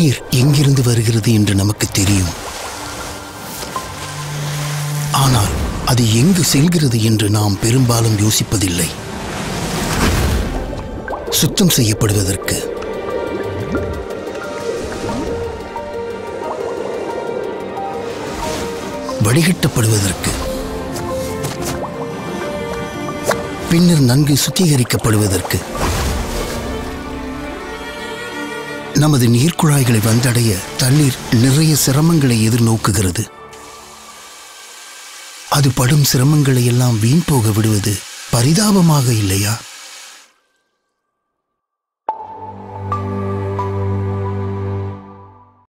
தண்ணீர் எங்கிருந்து வருகிறது என்று நமக்கு தெரியும் ஆனால் அது எங்கு செல்கிறது என்று நாம் பெரும்பாலும் யோசிப்பதில்லை சுத்தம் செய்யப்படுவதற்கு வடிகட்டப்படுவதற்கு பின்னர் நன்கு சுத்திகரிக்கப்படுவதற்கு நமது நீர்க்குழாய்களை வந்தடைய தண்ணீர் நிறைய சிரமங்களை எதிர்நோக்குகிறது அது படும் சிரமங்களை எல்லாம் வீண் போக விடுவது பரிதாபமாக இல்லையா